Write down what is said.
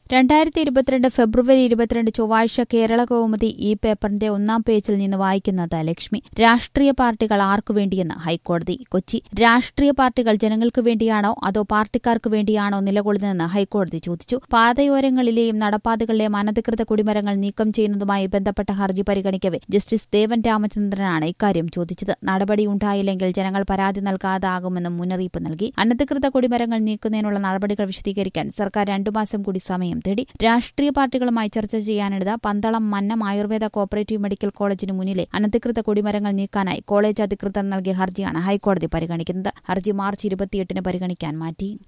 രണ്ടായിരത്തി ഇരുപത്തിരണ്ട് ഫെബ്രുവരി ഇരുപത്തിരണ്ട് ചൊവ്വാഴ്ച കേരള കൗമുദി ഈ പേപ്പറിന്റെ ഒന്നാം പേജിൽ നിന്ന് വായിക്കുന്നത് ലക്ഷ്മി രാഷ്ട്രീയ പാർട്ടികൾ ആർക്കു വേണ്ടിയെന്ന് ഹൈക്കോടതി കൊച്ചി രാഷ്ട്രീയ പാർട്ടികൾ ജനങ്ങൾക്ക് വേണ്ടിയാണോ അതോ പാർട്ടിക്കാർക്ക് വേണ്ടിയാണോ നിലകൊള്ളുന്നതെന്ന് ഹൈക്കോടതി ചോദിച്ചു പാതയോരങ്ങളിലെയും നടപ്പാതകളിലെയും അനധികൃത കുടിമരങ്ങൾ നീക്കം ചെയ്യുന്നതുമായി ബന്ധപ്പെട്ട ഹർജി പരിഗണിക്കവെ ജസ്റ്റിസ് ദേവൻ രാമചന്ദ്രനാണ് ഇക്കാര്യം ചോദിച്ചത് നടപടിയുണ്ടായില്ലെങ്കിൽ ജനങ്ങൾ പരാതി നൽകാതാകുമെന്നും മുന്നറിയിപ്പ് നൽകി അനധികൃത കുടിമരങ്ങൾ നീക്കുന്നതിനുള്ള നടപടികൾ വിശദീകരിക്കാൻ സർക്കാർ രണ്ടു മാസം കൂടി സമയം തേടി രാഷ്ട്രീയ പാർട്ടികളുമായി ചർച്ച ചെയ്യാനെടുത്ത പന്തളം മന്നം ആയുർവേദ കോപ്പറേറ്റീവ് മെഡിക്കൽ കോളേജിന് മുന്നിലെ അനധികൃത കൊടിമരങ്ങൾ നീക്കാനായി കോളേജ് അധികൃതർ നൽകിയ ഹർജിയാണ് ഹൈക്കോടതി പരിഗണിക്കുന്നത് ഹർജി മാർച്ച് ഇരുപത്തിയെട്ടിന് പരിഗണിക്കാൻ മാറ്റി